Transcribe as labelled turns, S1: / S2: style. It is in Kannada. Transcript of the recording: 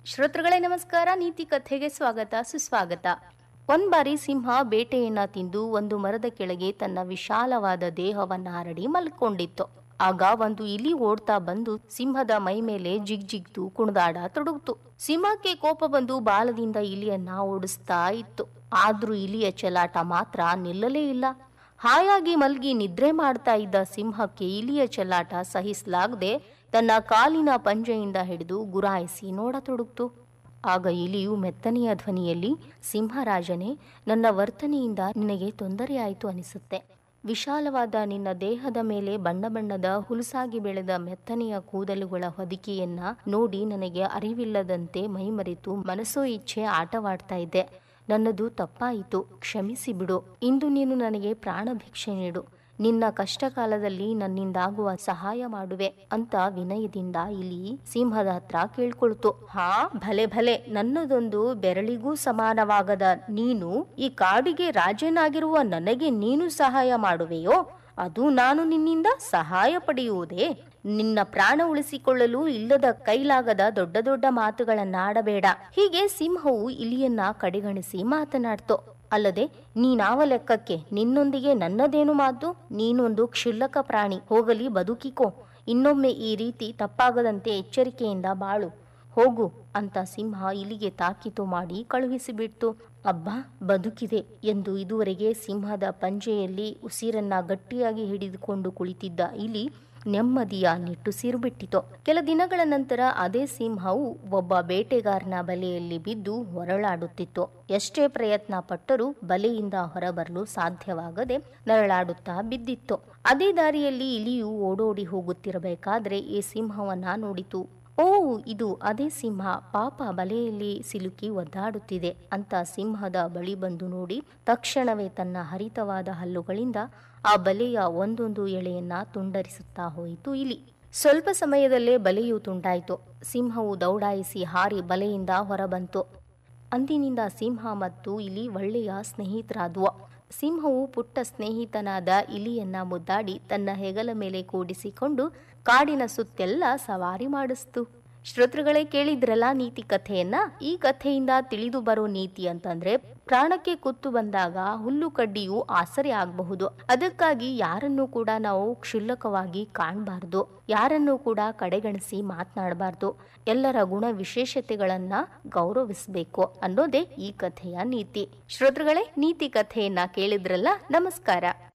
S1: ಶ್ರೋತೃಗಳೇ ನಮಸ್ಕಾರ ನೀತಿ ಕಥೆಗೆ ಸ್ವಾಗತ ಸುಸ್ವಾಗತ ಒಂದ್ ಬಾರಿ ಸಿಂಹ ಬೇಟೆಯನ್ನ ತಿಂದು ಒಂದು ಮರದ ಕೆಳಗೆ ತನ್ನ ವಿಶಾಲವಾದ ದೇಹವನ್ನ ಹರಡಿ ಮಲ್ಕೊಂಡಿತ್ತು ಆಗ ಒಂದು ಇಲಿ ಓಡ್ತಾ ಬಂದು ಸಿಂಹದ ಮೈ ಮೇಲೆ ಜಿಗ್ ಜಿಗ್ದು ಕುಣಿದಾಡ ತೊಡಗ್ತು ಸಿಂಹಕ್ಕೆ ಕೋಪ ಬಂದು ಬಾಲದಿಂದ ಇಲಿಯನ್ನ ಓಡಿಸ್ತಾ ಇತ್ತು ಆದ್ರೂ ಇಲಿಯ ಚಲಾಟ ಮಾತ್ರ ನಿಲ್ಲಲೇ ಇಲ್ಲ ಹಾಯಾಗಿ ಮಲ್ಗಿ ನಿದ್ರೆ ಮಾಡ್ತಾ ಇದ್ದ ಸಿಂಹಕ್ಕೆ ಇಲಿಯ ಚಲಾಟ ಸಹಿಸಲಾಗದೆ ತನ್ನ ಕಾಲಿನ ಪಂಜೆಯಿಂದ ಹಿಡಿದು ಗುರಾಯಿಸಿ ನೋಡತೊಡಗ್ತು ಆಗ ಇಲಿಯು ಮೆತ್ತನೆಯ ಧ್ವನಿಯಲ್ಲಿ ಸಿಂಹರಾಜನೇ ನನ್ನ ವರ್ತನೆಯಿಂದ ನಿನಗೆ ತೊಂದರೆಯಾಯಿತು ಅನಿಸುತ್ತೆ ವಿಶಾಲವಾದ ನಿನ್ನ ದೇಹದ ಮೇಲೆ ಬಣ್ಣ ಬಣ್ಣದ ಹುಲುಸಾಗಿ ಬೆಳೆದ ಮೆತ್ತನೆಯ ಕೂದಲುಗಳ ಹೊದಿಕೆಯನ್ನ ನೋಡಿ ನನಗೆ ಅರಿವಿಲ್ಲದಂತೆ ಮೈಮರೆತು ಮನಸ್ಸೋ ಇಚ್ಛೆ ಆಟವಾಡ್ತಾ ಇದ್ದೆ ನನ್ನದು ತಪ್ಪಾಯಿತು ಕ್ಷಮಿಸಿ ಬಿಡು ಇಂದು ನೀನು ನನಗೆ ಪ್ರಾಣ ಭಿಕ್ಷೆ ನೀಡು ನಿನ್ನ ಕಷ್ಟ ಕಾಲದಲ್ಲಿ ನನ್ನಿಂದಾಗುವ ಸಹಾಯ ಮಾಡುವೆ ಅಂತ ವಿನಯದಿಂದ ಇಲ್ಲಿ ಸಿಂಹದ ಹತ್ರ ಕೇಳ್ಕೊಳ್ತು ಹಾ ಭಲೆ ಭಲೆ ನನ್ನದೊಂದು ಬೆರಳಿಗೂ ಸಮಾನವಾಗದ ನೀನು ಈ ಕಾಡಿಗೆ ರಾಜನಾಗಿರುವ ನನಗೆ ನೀನು ಸಹಾಯ ಮಾಡುವೆಯೋ ಅದು ನಾನು ನಿನ್ನಿಂದ ಸಹಾಯ ಪಡೆಯುವುದೇ ನಿನ್ನ ಪ್ರಾಣ ಉಳಿಸಿಕೊಳ್ಳಲು ಇಲ್ಲದ ಕೈಲಾಗದ ದೊಡ್ಡ ದೊಡ್ಡ ಮಾತುಗಳನ್ನಾಡಬೇಡ ಹೀಗೆ ಸಿಂಹವು ಇಲಿಯನ್ನ ಕಡೆಗಣಿಸಿ ಮಾತನಾಡ್ತು ಅಲ್ಲದೆ ನೀನಾವ ಲೆಕ್ಕಕ್ಕೆ ನಿನ್ನೊಂದಿಗೆ ನನ್ನದೇನು ಮಾತು ನೀನೊಂದು ಕ್ಷುಲ್ಲಕ ಪ್ರಾಣಿ ಹೋಗಲಿ ಬದುಕಿಕೋ ಇನ್ನೊಮ್ಮೆ ಈ ರೀತಿ ತಪ್ಪಾಗದಂತೆ ಎಚ್ಚರಿಕೆಯಿಂದ ಬಾಳು ಹೋಗು ಅಂತ ಸಿಂಹ ಇಲಿಗೆ ತಾಕೀತು ಮಾಡಿ ಕಳುಹಿಸಿಬಿಡ್ತು ಅಬ್ಬಾ ಬದುಕಿದೆ ಎಂದು ಇದುವರೆಗೆ ಸಿಂಹದ ಪಂಜೆಯಲ್ಲಿ ಉಸಿರನ್ನ ಗಟ್ಟಿಯಾಗಿ ಹಿಡಿದುಕೊಂಡು ಕುಳಿತಿದ್ದ ಇಲಿ ನೆಮ್ಮದಿಯ ನಿಟ್ಟುಸಿರು ಬಿಟ್ಟಿತು ಕೆಲ ದಿನಗಳ ನಂತರ ಅದೇ ಸಿಂಹವು ಒಬ್ಬ ಬೇಟೆಗಾರನ ಬಲೆಯಲ್ಲಿ ಬಿದ್ದು ಹೊರಳಾಡುತ್ತಿತ್ತು ಎಷ್ಟೇ ಪ್ರಯತ್ನ ಪಟ್ಟರೂ ಬಲೆಯಿಂದ ಹೊರಬರಲು ಸಾಧ್ಯವಾಗದೆ ನರಳಾಡುತ್ತಾ ಬಿದ್ದಿತ್ತು ಅದೇ ದಾರಿಯಲ್ಲಿ ಇಲಿಯು ಓಡೋಡಿ ಹೋಗುತ್ತಿರಬೇಕಾದ್ರೆ ಈ ಸಿಂಹವನ್ನ ನೋಡಿತು ಓ ಇದು ಅದೇ ಸಿಂಹ ಪಾಪ ಬಲೆಯಲ್ಲಿ ಸಿಲುಕಿ ಒದ್ದಾಡುತ್ತಿದೆ ಅಂತ ಸಿಂಹದ ಬಳಿ ಬಂದು ನೋಡಿ ತಕ್ಷಣವೇ ತನ್ನ ಹರಿತವಾದ ಹಲ್ಲುಗಳಿಂದ ಆ ಬಲೆಯ ಒಂದೊಂದು ಎಳೆಯನ್ನ ತುಂಡರಿಸುತ್ತಾ ಹೋಯಿತು ಇಲಿ ಸ್ವಲ್ಪ ಸಮಯದಲ್ಲೇ ಬಲೆಯು ತುಂಡಾಯಿತು ಸಿಂಹವು ದೌಡಾಯಿಸಿ ಹಾರಿ ಬಲೆಯಿಂದ ಹೊರಬಂತು ಅಂದಿನಿಂದ ಸಿಂಹ ಮತ್ತು ಇಲಿ ಒಳ್ಳೆಯ ಸ್ನೇಹಿತರಾದ್ವು ಸಿಂಹವು ಪುಟ್ಟ ಸ್ನೇಹಿತನಾದ ಇಲಿಯನ್ನ ಮುದ್ದಾಡಿ ತನ್ನ ಹೆಗಲ ಮೇಲೆ ಕೂಡಿಸಿಕೊಂಡು ಕಾಡಿನ ಸುತ್ತೆಲ್ಲ ಸವಾರಿ ಮಾಡಿಸ್ತು ಶ್ರೋತೃಗಳೇ ಕೇಳಿದ್ರಲ್ಲ ನೀತಿ ಕಥೆಯನ್ನ ಈ ಕಥೆಯಿಂದ ತಿಳಿದು ಬರೋ ನೀತಿ ಅಂತಂದ್ರೆ ಪ್ರಾಣಕ್ಕೆ ಕುತ್ತು ಬಂದಾಗ ಹುಲ್ಲು ಕಡ್ಡಿಯು ಆಸರೆ ಆಗಬಹುದು ಅದಕ್ಕಾಗಿ ಯಾರನ್ನು ಕೂಡ ನಾವು ಕ್ಷುಲ್ಲಕವಾಗಿ ಕಾಣಬಾರ್ದು ಯಾರನ್ನು ಕೂಡ ಕಡೆಗಣಿಸಿ ಮಾತನಾಡಬಾರ್ದು ಎಲ್ಲರ ಗುಣ ವಿಶೇಷತೆಗಳನ್ನ ಗೌರವಿಸಬೇಕು ಅನ್ನೋದೇ ಈ ಕಥೆಯ ನೀತಿ ಶ್ರೋತೃಗಳೇ ನೀತಿ ಕಥೆಯನ್ನ ಕೇಳಿದ್ರಲ್ಲ ನಮಸ್ಕಾರ